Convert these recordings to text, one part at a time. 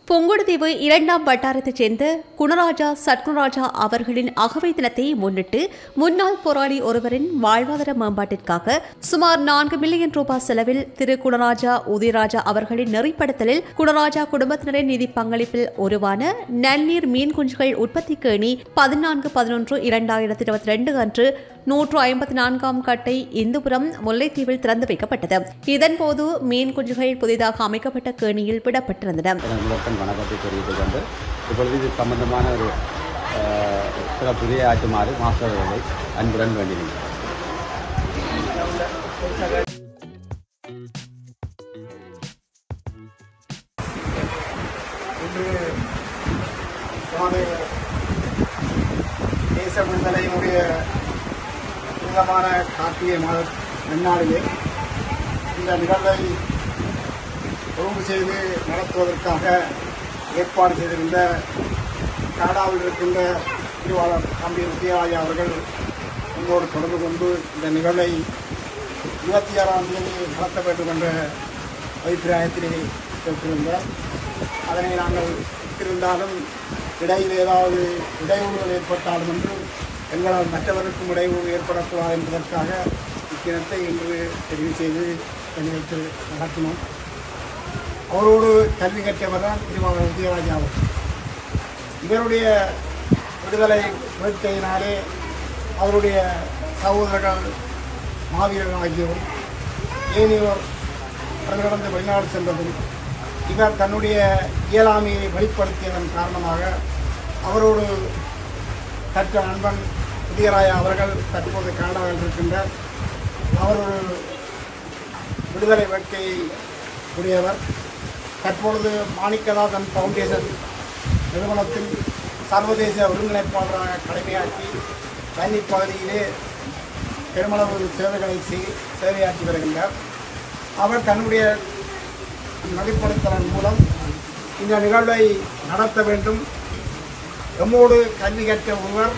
புங்குடுதீவு இரண்டாம் வட்டாரத்தைச் சேர்ந்த குணராஜா சத்குணராஜா அவர்களின் அகவை தினத்தை முன்னிட்டு முன்னாள் போராளி ஒருவரின் வாழ்வாதார மேம்பாட்டிற்காக சுமார் நான்கு மில்லியன் ரூபாய் செலவில் திரு குணராஜா உதயராஜா அவர்களின் நெறிப்படுத்தலில் குணராஜா குடும்பத்தினரின் நிதி பங்களிப்பில் உருவான நன்னீர் மீன் குஞ்சுகள் உற்பத்தி கேணி பதினான்கு பதினொன்று இரண்டாயிரத்தி இருபத்தி ரெண்டு அன்று நூற்று ஐம்பத்தி நான்காம் கட்டை இந்துபுரம் முல்லைத்தீவில் திறந்து வைக்கப்பட்டது இதன்போது மீன் குஞ்சுகள் புதிதாக அமைக்கப்பட்ட கேணியில் விடப்பட்டிருந்தன எனது முதற்கண் வணக்கத்தை தெரிவித்துக் கொண்டு இப்பொழுது இது சம்பந்தமான ஒரு அஹ், சிறப்பு உரையாற்றுமாறு மாஸ்டர் அவர்களை அன்புடன் வேண்டினேன் இன்று நமது தேச விடுதலையினுடைய புனிதமான கார்த்திகை மாத நன்னாளிலே இந்த நிகழ்வை ஒழுங்கு செய்து நடத்துவதற்காக ஏற்பாடு செய்திருந்த கனடாவில் இருக்கின்ற திருவாளர் தம்பி வித்யாராஜா அவர்கள் உங்களோடு தொடர்பு கொண்டு இந்த நிகழ்வை இருபத்தி ஆறாம் தேதி நடத்த வேண்டும் என்ற அபிப்பிராயத்திலே பெற்றிருந்தார் அதனை நாங்கள் இருந்தாலும் இடையில் ஏதாவது இடையூறுகள் ஏற்பட்டாலும் என்று எங்களால் மற்றவருக்கும் இடையூறு ஏற்படக்கூடாது என்பதற்காக இத்தினத்தை இன்று தெரிவு செய்து நிகழ்ச்சி நடத்தினோம் அவரோடு கல்வி கற்றவர் தான் திருவாளர் விஜயராஜா அவர் இவருடைய விடுதலை வேட்கையினாலே அவருடைய சகோதரர்கள் மாவீரர்கள் ஆகியோர் ஏனையோர் கடந்து வெளிநாடு சென்றதும் இவர் தன்னுடைய இயலாமையை வெளிப்படுத்தியதன் காரணமாக அவரோடு கற்ற நண்பன் உதயராயா அவர்கள் தற்போது கனடாவில் இருக்கின்றார் அவர் ஒரு விடுதலை வேட்கையை உடையவர் தற்பொழுது மாணிக்கநாதன் ஃபவுண்டேஷன் நிறுவனத்தில் சர்வதேச ஒருங்கிணைப்பாளராக கடமையாற்றி வன்னி பகுதியிலே பெருமளவு சேவைகளை செய் சேவையாற்றி வருகின்றார் அவர் தன்னுடைய நடைப்படுத்தலின் மூலம் இந்த நிகழ்வை நடத்த வேண்டும் எம்மோடு கல்வி கற்ற ஒருவர்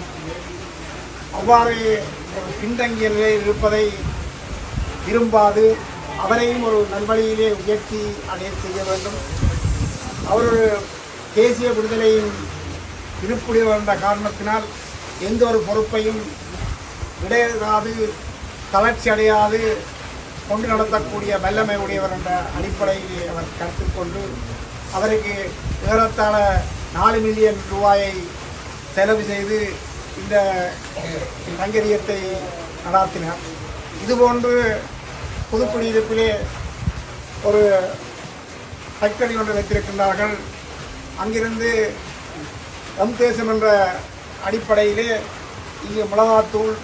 அவ்வாறு ஒரு பின்தங்கிய நிலையில் இருப்பதை விரும்பாது அவரையும் ஒரு நல்வழியிலே உயர்த்தி அடைய செய்ய வேண்டும் அவர் ஒரு தேசிய விடுதலையின் இருப்புடையவர் என்ற காரணத்தினால் எந்த ஒரு பொறுப்பையும் விடையாது தளர்ச்சி அடையாது கொண்டு நடத்தக்கூடிய வல்லமை உடையவர் என்ற அடிப்படையில் அவர் கருத்தில் கொண்டு அவருக்கு ஏறத்தாழ நாலு மில்லியன் ரூபாயை செலவு செய்து இந்த கைங்கரியத்தை நடாத்தினார் இதுபோன்று புதுக்குடியிருப்பிலே ஒரு ஃபேக்டரி ஒன்று வைத்திருக்கின்றார்கள் அங்கிருந்து எம் தேசம் என்ற அடிப்படையிலே இங்கு மிளகாத்தூள்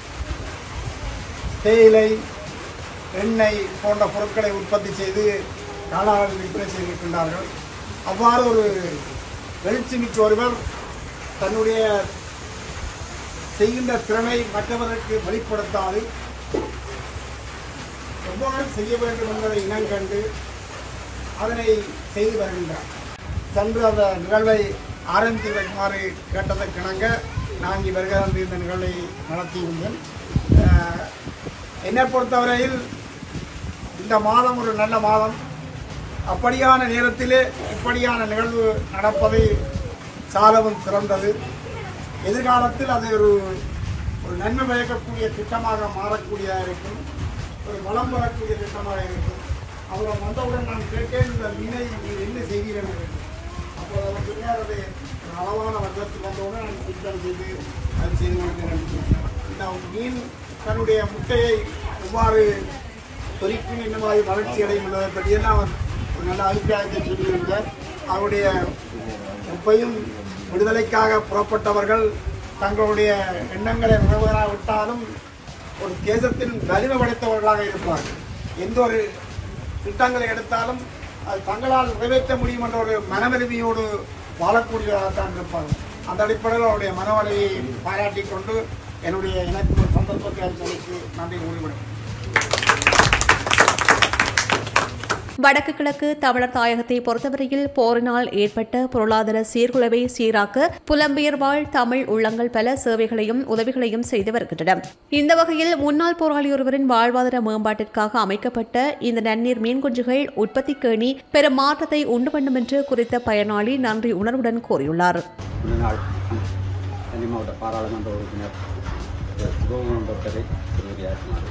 தேயிலை எண்ணெய் போன்ற பொருட்களை உற்பத்தி செய்து காலாவில் விற்பனை செய்திருக்கின்றார்கள் அவ்வாறு ஒரு எழுச்சிமிக்க ஒருவர் தன்னுடைய செய்கின்ற திறனை மற்றவருக்கு வெளிப்படுத்தாது எவ்வாறு செய்ய வேண்டும் என்பதை இனங்கண்டு அதனை செய்து வருகின்றார் சென்று அந்த நிகழ்வை ஆரம்பித்து வைக்குமாறு கேட்டதற்கிணங்க நான் இங்கே வருகிற இந்த நிகழ்வை நடத்தியிருந்தேன் அஹ், என்னை பொறுத்தவரையில் இந்த மாதம் ஒரு நல்ல மாதம் அப்படியான நேரத்திலே இப்படியான நிகழ்வு நடப்பது சாலவும் சிறந்தது எதிர்காலத்தில் அது ஒரு ஒரு நன்மை பயக்கக்கூடிய திட்டமாக மாறக்கூடியதாக இருக்கும் ஒரு வளம் வரக்கூடிய திட்டமாக இருக்கும் அவர் வந்தவுடன் நான் கேட்டேன் இந்த மீனை நீங்கள் என்ன செய்வீர்கள் என்று. அப்போ அவர் சொன்னார் அது ஒரு அளவான வர்க்கத்தில் வந்தவுடன் நான் திட்டம் செய்து அது செய்து கொடுக்கிறேன் இந்த மீன் தன்னுடைய முட்டையை எவ்வாறு பொறிக்கும் இந்த மாதிரி வளர்ச்சி அடையும் என்பதை பற்றியெல்லாம் அவர் ஒரு நல்ல அபிப்பிராயத்தை சொல்லியிருந்தார் அவருடைய உப்பையும் விடுதலைக்காக புறப்பட்டவர்கள் தங்களுடைய எண்ணங்களை நிறைவேறாவிட்டாலும் ஒரு தேசத்தின் வலிமை படைத்தவர்களாக இருப்பார்கள் எந்த ஒரு திட்டங்களை எடுத்தாலும் அது தங்களால் நிறைவேற்ற முடியும் என்ற ஒரு மனவலிமையோடு வாழக்கூடியவராகத்தான் இருப்பார்கள் அந்த அடிப்படையில் அவருடைய மனவலியை பாராட்டிக் கொண்டு என்னுடைய எனக்கு ஒரு சந்தர்ப்பத்தை அளித்தமைக்கு நன்றி கூறிவிடும் வடக்கு கிழக்கு தமிழர் தாயகத்தை பொறுத்தவரையில் போரினால் ஏற்பட்ட பொருளாதார சீர்குலைவை சீராக்க புலம்பெயர் வாழ் தமிழ் உள்ளங்கள் பல சேவைகளையும் உதவிகளையும் செய்து வருகின்றன இந்த வகையில் முன்னாள் போராளி ஒருவரின் வாழ்வாதார மேம்பாட்டிற்காக அமைக்கப்பட்ட இந்த நன்னீர் மீன் குஞ்சுகள் உற்பத்தி கேணி பெரும் மாற்றத்தை உண்டு பண்ணும் என்று குறித்த பயனாளி நன்றி உணர்வுடன் கூறியுள்ளார் முன்னாள் சென்னை மாவட்ட பாராளுமன்ற உறுப்பினர் திரு சிவகுமார் டாக்டரை திருவரியாற்றுமாறு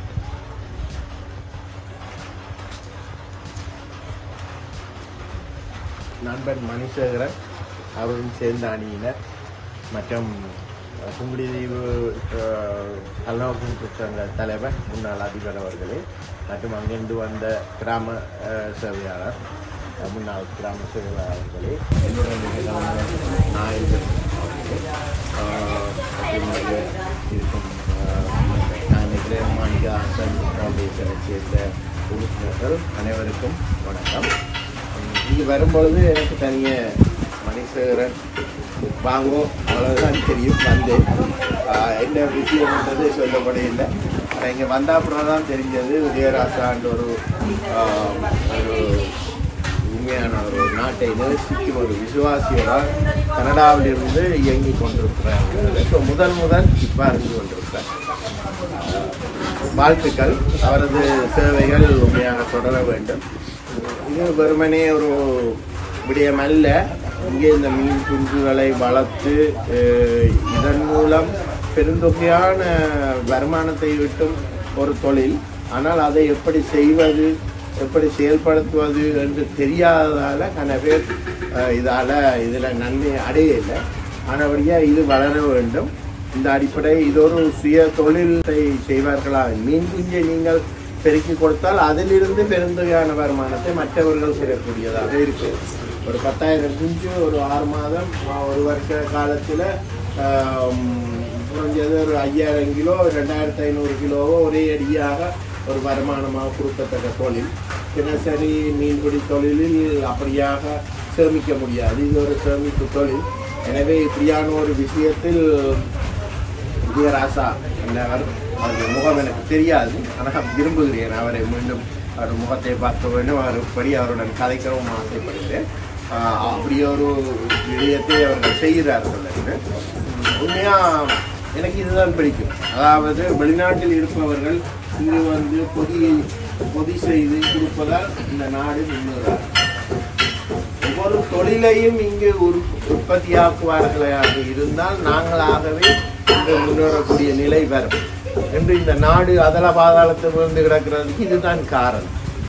நண்பன் மணிசேகரன் அவரும் சேர்ந்த அணியினர் மற்றும் குங்குடிதீவு கல்நோக்கு சங்க தலைவர் முன்னாள் அதிபர் அவர்களே மற்றும் அங்கிருந்து வந்த கிராம அஹ், சேவையாளர் அஹ், முன்னாள் கிராம சேவையாளர் அவர்களே என்னுடன் நிகழ்ந்த நாயகர் அவர்களே அஹ், மற்றும் இங்கே இருக்கும் அஹ், நான் நினைக்கிறேன் மாணிக்க ஆசன் ஃபவுண்டேஷனை சேர்ந்த உறுப்பினர்கள் அனைவருக்கும் வணக்கம் இங்கே வரும்பொழுது எனக்கு தனிய மணிசேகரன் வாங்கோ அவ்வளோதான் தெரியும் வந்து ஆஹ் என்ன விஷயம்ன்றது சொல்லப்படையில்லை ஆனால் இங்கே வந்த அப்புறம் தான் தெரிஞ்சது உதயராசான்ற ஒரு ஆஹ், ஒரு உண்மையான ஒரு நாட்டை நேசிக்கும் ஒரு விசுவாசியோட கனடாவிலிருந்து இயங்கி கொண்டிருக்கிறார் இப்போ முதல் முதல் இப்போ அறிந்து கொண்டிருக்கிறார் வாழ்த்துக்கள் அவரது சேவைகள் உண்மையாக தொடர வேண்டும் இது வெறுமனே ஒரு விடயம் அல்ல இங்கே இந்த மீன் குஞ்சுகளை வளர்த்து அஹ், இதன் மூலம் பெருந்தொகையான வருமானத்தை ஈட்டும் ஒரு தொழில் ஆனால் அதை எப்படி செய்வது எப்படி செயல்படுத்துவது என்று தெரியாததால் கன பேர் அஹ், இதால இதில் நன்மை அடையலை ஆனபடியாக இது வளர வேண்டும் இந்த அடிப்படை இது ஒரு சுய தொழிலை செய்வார்களா மீன் குஞ்சை நீங்கள் பெருக்கி கொடுத்தால் அதிலிருந்து பெருந்தொகையான வருமானத்தை மற்றவர்கள் பெறக்கூடியதாக இருக்கு ஒரு பத்தாயிரம் குஞ்சு ஒரு ஆறு மாதம் ஆஹ், ஒரு வருஷ காலத்தில் குறைஞ்சது ஒரு ஐயாயிரம் கிலோ ரெண்டாயிரத்தி ஐநூறு கிலோவோ ஒரே அடியாக ஒரு வருமானமாக கொடுக்கத்தக்க தொழில் தினசரி மீன்பிடி தொழிலில் அப்படியாக சேமிக்க முடியாது இது ஒரு சேமிப்பு தொழில் எனவே இப்படியான ஒரு விஷயத்தில் விஜயராசா என்றவர் அவருடைய முகம் எனக்கு தெரியாது ஆனால் விரும்புகிறேன் அவரை மீண்டும் அவர் முகத்தை பார்க்க வேண்டும் அவர் படி அவருடன் கதைக்கவும் ஆசைப்படுகிறேன் ஆஹ் அப்படி ஒரு விடயத்தை அவர்கள் செய்கிறார்கள் என்று உண்மையாக எனக்கு இதுதான் பிடிக்கும் அதாவது வெளிநாட்டில் இருப்பவர்கள் இங்கு வந்து பொதி பொதி செய்து கொடுப்பதால் இந்த நாடு முன்னேறாது ஒவ்வொரு தொழிலையும் இங்கு உற்- உற்பத்தியாக்குவார்களாக இருந்தால் நாங்களாகவே இங்கு முன்னேறக்கூடிய நிலை வரும் என்று இந்த நாடு அதல பாதாளத்தில் விழுந்து கிடக்கிறதுக்கு இதுதான் காரணம்